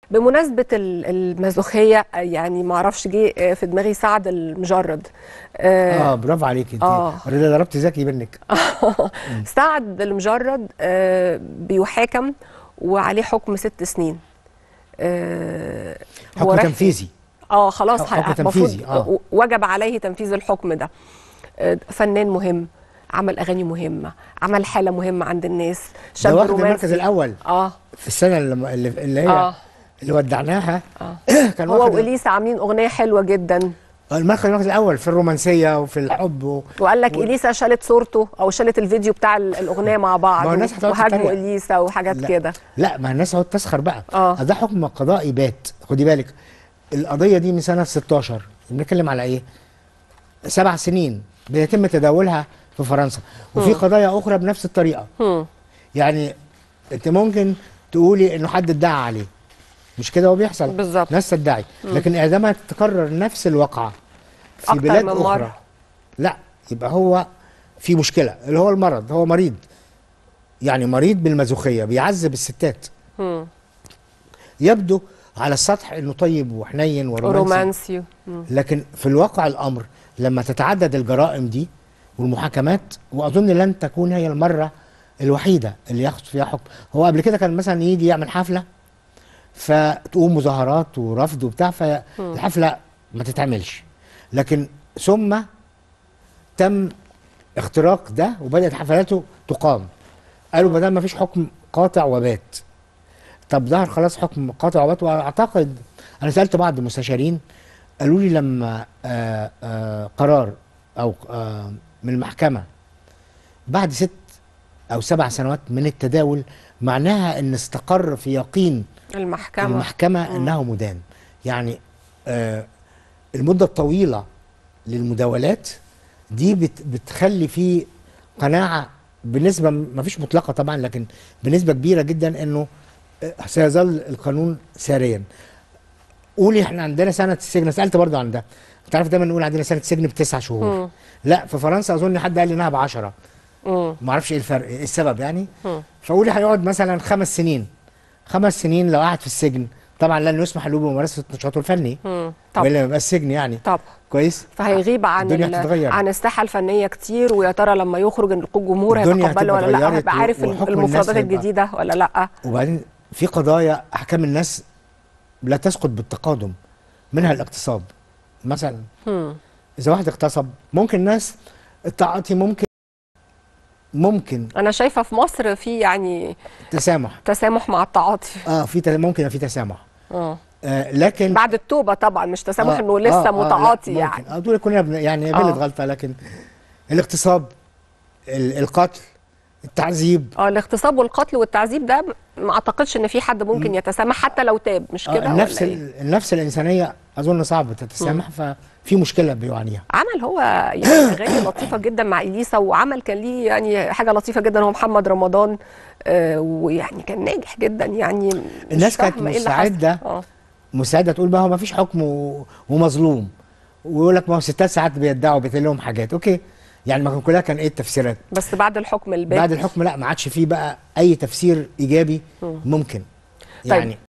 بمناسبة ال- المازوخية يعني ما اعرفش جه في دماغي سعد المجرد اه برافو عليك انت آه. رضا ضربت ذكي منك سعد المجرد آه، بيحاكم وعليه حكم ست سنين آه، هو حكم رايح- تنفيذي اه خلاص حكم ه- تنفيذي، المفروض آه. وجب عليه تنفيذ الحكم ده آه، فنان مهم عمل اغاني مهمه عمل حاله مهمه عند الناس ده شاب واخد المركز رومانسي الاول اه في السنه اللي, اللي اللي هي اه اللي ودعناها اه كان هو واخد واليسا عاملين اغنيه حلوه جدا المركز المركز الاول في الرومانسيه وفي الحب و... وقال لك و- اليسا شالت صورته او شالت الفيديو بتاع ال- الاغنيه مع بعض ما هو الناس هتقعد وهاجموا تتريق. اليسا وحاجات لا. كده لا ما الناس هتقعد تسخر بقى آه. ده حكم قضائي بات خدي بالك القضيه دي من سنه 16 بنتكلم على ايه سبع سنين بيتم تداولها في فرنسا وفي قضايا اخرى بنفس الطريقه هم. يعني انت ممكن تقولي انه حد ادعى عليه مش كده هو بيحصل بالظبط. ناس تدعي لكن اعدامها تكرر نفس الواقعه في أكتر بلاد من اخرى مرة. لا يبقى هو في مشكله اللي هو المرض هو مريض يعني مريض بالمازوخيه بيعذب الستات هم. يبدو على السطح انه طيب وحنين ورومانسي رومانسي هم. لكن في الواقع الامر لما تتعدد الجرائم دي والمحاكمات واظن لن تكون هي المره الوحيده اللي ياخد فيها حكم هو قبل كده كان مثلا يجي يعمل حفله فتقوم مظاهرات ورفض وبتاع فالحفله ما تتعملش لكن ثم تم اختراق ده وبدات حفلاته تقام قالوا ما دام ما فيش حكم قاطع وبات طب ظهر خلاص حكم قاطع وبات واعتقد انا سالت بعض المستشارين قالوا لي لما آآ آآ قرار او آآ من المحكمه بعد ست او سبع سنوات من التداول معناها ان استقر في يقين المحكمه المحكمه انه مدان يعني آه المده الطويله للمداولات دي بت بتخلي في قناعه بنسبه ما فيش مطلقه طبعا لكن بنسبه كبيره جدا انه آه، سيظل القانون ساريا قولي احنا عندنا سنه السجن سالت برضه عن ده انت عارف دايما نقول عندنا سنه السجن بتسع شهور مم. لا في فرنسا اظن حد قال لي انها ب 10 مم. ما اعرفش ايه الفرق ايه السبب يعني مم. فقولي هيقعد مثلا خمس سنين خمس سنين لو قعد في السجن طبعا لن يسمح له بممارسه نشاطه الفني مم. طب والا يبقى السجن يعني طب كويس فهيغيب عن الدنيا ال- هتتغير. عن الساحه الفنيه كتير ويا ترى لما يخرج الجمهور الدنيا هيتقبله ولا هتبقى لا اتغيرت هيبقى عارف و- وحكم المفردات الناس هيبقى- الجديده ولا لا وبعدين في قضايا احكام الناس لا تسقط بالتقادم منها الاغتصاب مثلا مم. اذا واحد اغتصب ممكن ناس التعاطي ممكن ممكن انا شايفه في مصر في يعني تسامح تسامح مع التعاطي اه في تل- ممكن يبقى في تسامح اه آه لكن بعد التوبه طبعا مش تسامح آه، انه لسه آه، آه، متعاطي لا، يعني ممكن. اه دول كلنا بن- يعني آه. بلد غلطه لكن الاغتصاب ال- القتل التعذيب اه الاغتصاب والقتل والتعذيب ده ما اعتقدش ان في حد ممكن يتسامح حتى لو تاب مش آه، كده النفس ولا إيه؟ ال- النفس الانسانيه اظن صعب تتسامح ففي مشكله بيعانيها عمل هو يعني اغاني لطيفه جدا مع اليسا وعمل كان ليه يعني حاجه لطيفه جدا هو محمد رمضان آه ويعني كان ناجح جدا يعني مش الناس كانت فاهمة إيه اللي حصل. مستعدة. اه مساعده تقول بقى هو ما فيش حكم و- ومظلوم ويقول لك ما هو ستات ساعات بيدعوا بيتقال لهم حاجات اوكي يعني ما كان كلها كان ايه التفسيرات بس بعد الحكم الباقي بعد الحكم لا ما عادش فيه بقى اي تفسير ايجابي ممكن طيب. يعني